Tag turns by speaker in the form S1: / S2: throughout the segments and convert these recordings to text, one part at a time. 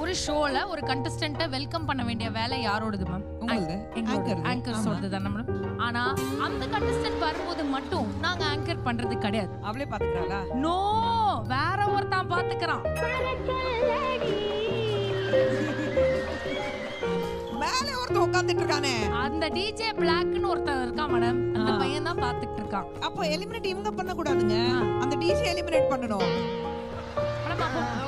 S1: ஒரு ஷோல ஒரு கண்டஸ்டன்ட்டை வெல்கம் பண்ண வேண்டிய வேலை யாரோடது மேம்
S2: உங்களுது. Anchor து.
S1: ஆங்கர்ஸோடது தானே மேம் ஆனா அந்த கண்டஸ்டன்ட் வரும்போது மட்டும் நாங்க ஆங்கர் பண்றது கிடையாது
S2: அவளே பாத்துக்கிறாளா
S1: நோ வேற ஒருத்தன் பாத்துக்கிறான்
S2: மேல ஒருத்தன் உட்கார்ந்துட்டு இருக்கானே
S1: அந்த டிஜே பிளாக்னு ஒருத்தன் இருக்கான் மேடம் அந்த
S2: ஆ.
S1: பையன் தான் பாத்துக்கிட்டு இருக்கான்
S2: அப்போ எலிமினேட் இவங்க பண்ண கூடாதுங்க அந்த டிசி எலிமினேட் பண்ணணும்
S1: மேடம் அப்போ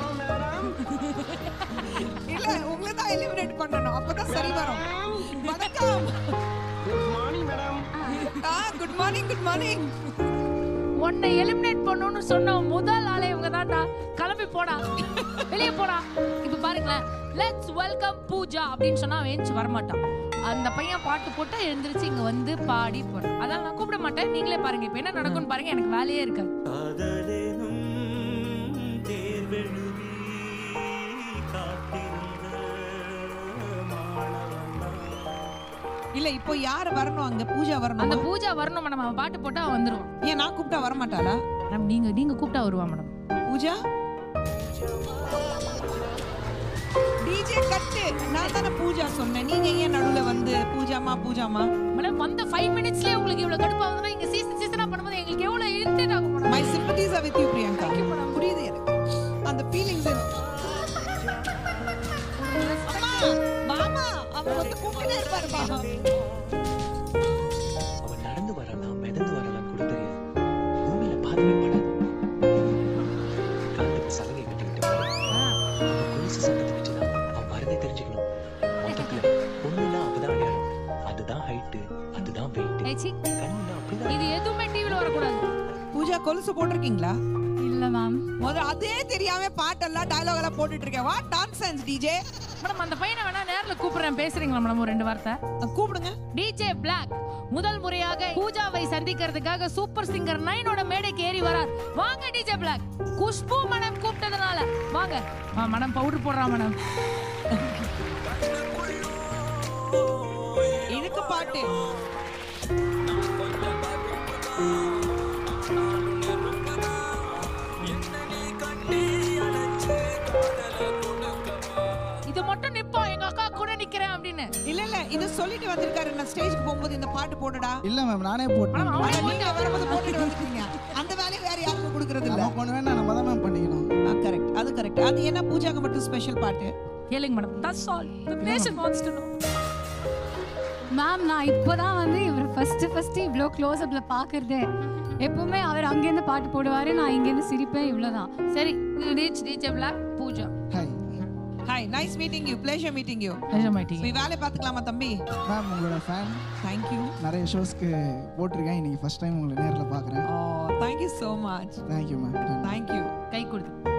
S2: இல்ல உங்களை தான் எலிமினேட் பண்ணணும் அப்பதான் சரி வரும் வணக்கம்
S3: good morning madam
S2: ah good morning good morning
S1: உன்னை எலிமினேட் பண்ணணும்னு சொன்ன முதல் ஆளே இவங்க தான்டா கிளம்பி போடா வெளியே போடா இப்ப பாருங்களேன் லெட்ஸ் வெல்கம் பூஜா அப்படின்னு சொன்னா அவன் ஏஞ்சி வரமாட்டான் அந்த பையன் பாட்டு போட்டு எழுந்திருச்சு இங்க வந்து பாடி போறான் அதெல்லாம் நான் கூப்பிட மாட்டேன் நீங்களே பாருங்க இப்ப என்ன நடக்கும்னு பாருங்க எனக்கு வேலையே இருக்காது
S4: காதலெனும் தேர்வெழுதி காத்திருந்த மாணவன்தான்
S2: இல்ல இப்போ யார் வரணும் அங்க பூஜா
S1: அந்த
S2: வரணும்
S1: பூஜா வரணும் மேடம் அவன் பாட்டு போட்டா அவன் வந்துருவான்
S2: ஏன் நான் கூப்பிட்டா வர மாட்டாளா
S1: மேடம் நீங்க நீங்க கூப்பிட்டா வருவான் மேடம்
S2: பூஜா டிஜே கட்டு நான் தானே பூஜா சொன்னேன் நீங்க ஏன் நடுவுல வந்து பூஜாமா பூஜாமா
S1: மேடம் வந்த ஃபைவ் மினிட்ஸ்லயே உங்களுக்கு இவ்வளவு கடுப்பாகுதுன்னா இங்க சீசன் சீசனா பண்ணும்போது எங்களுக்கு எவ்வளவு இரிட்டேட் ஆகும் madam
S2: my sympathies are with you Priyanka புரியுது எனக்கு அந்த ஃபீலிங்ஸ் அம்மா மாமா அவன் வந்து கூப்பிட்டே இருப்பாரு பாமா
S4: அவன் நடந்து வரலாம் மிதந்து வரலாம் கூட தெரியாது பூமியில பாதமே படாது காலுக்கு சலங்கை கட்டிக்கிட்டு வர அவன் கொலுசு சத்தத்தை வச்சுதான் அவன் வரதே தெரிஞ்சுக்கணும் மொத்தத்துல பொண்ணுன்னா அப்பதான் அடையாளம் அதுதான் ஹைட்டு அதுதான் வெயிட்
S1: ஏய், சீ.
S4: கண்ணுனா அப்படிதான்
S1: இது எதுவுமே டிவில வரக்கூடாது
S2: பூஜா கொலுசு போட்டிருக்கீங்களா
S1: இல்ல மேம்
S2: முதல்ல அதே தெரியாம பாட்டெல்லாம் டயலாக் எல்லாம் போட்டுட்டு இருக்கேன் வாட் டான்சென்ஸ் டிஜே
S1: மேடம் அந்த பையனை வேணா நேர்ல கூப்பிடுறேன் பேசுறீங்களா மேடம் ஒரு ரெண்டு வார்த்தை
S2: கூப்பிடுங்க
S1: டிஜே பிளாக் முதல் முறையாக பூஜாவை சந்திக்கிறதுக்காக சூப்பர் சிங்கர் நைனோட மேடைக்கு ஏறி வரார் வாங்க டிஜே பிளாக் குஷ்பு மேடம் கூப்பிட்டதுனால வாங்க ஆ, மேடம் பவுடர் போடுறா மேடம்
S2: இதுக்கு பாட்டு
S1: இது மட்டும் நிப்போம் எங்க அக்கா கூட நிக்கிறேன் அப்படின்னு
S2: இல்ல இல்ல இது சொல்லிட்டு வந்திருக்காரு நான் ஸ்டேஜ்க்கு போகும்போது இந்த பாட்டு போடுடா
S5: இல்ல மேம் நானே போட்டேன்
S1: மேடம்,
S2: ஆனா
S1: அவனே
S2: நீங்க வரும்போது போட்டுட்டு வந்துட்டீங்க அந்த வேலையை வேற யாருக்கும் கொடுக்கறது இல்ல
S5: நம்ம கொண்டு வேணா நம்ம தான் மேம் பண்ணிக்கணும்
S2: கரெக்ட் அது கரெக்ட் அது என்ன பூஜாக்கு மட்டும் ஸ்பெஷல் பாட்டு
S1: கேளுங்க madam that's all the nation wants to know
S6: ma'am நான் இப்போதான் வந்து இவர் ஃபர்ஸ்ட் ஃபர்ஸ்ட் இவ்வளோ க்ளோஸ்அப்ல பார்க்கறதே எப்பவுமே அவர் அங்கேருந்து பாட்டு போடுவாரு நான் இங்கேருந்து சிரிப்பேன் இவ்வளோதான்
S1: சரி reach DJ Black Pooja
S5: hi
S2: hi nice meeting you pleasure meeting you
S1: நிஜம் ஆயிட்டீங்க
S2: நீ வேலை பார்த்துக்கலாமா தம்பி
S5: மேம் உங்களோட ஃபேன்
S2: தேங்க் யூ
S5: நிறைய ஷோஸ்க்கு போட்டிருக்கேன் இன்னைக்கு ஃபர்ஸ்ட் டைம் உங்களை நேரில் பார்க்குறேன்
S2: oh thank you so much
S5: thank you ma'am
S2: thank you
S1: கை கொடுத்து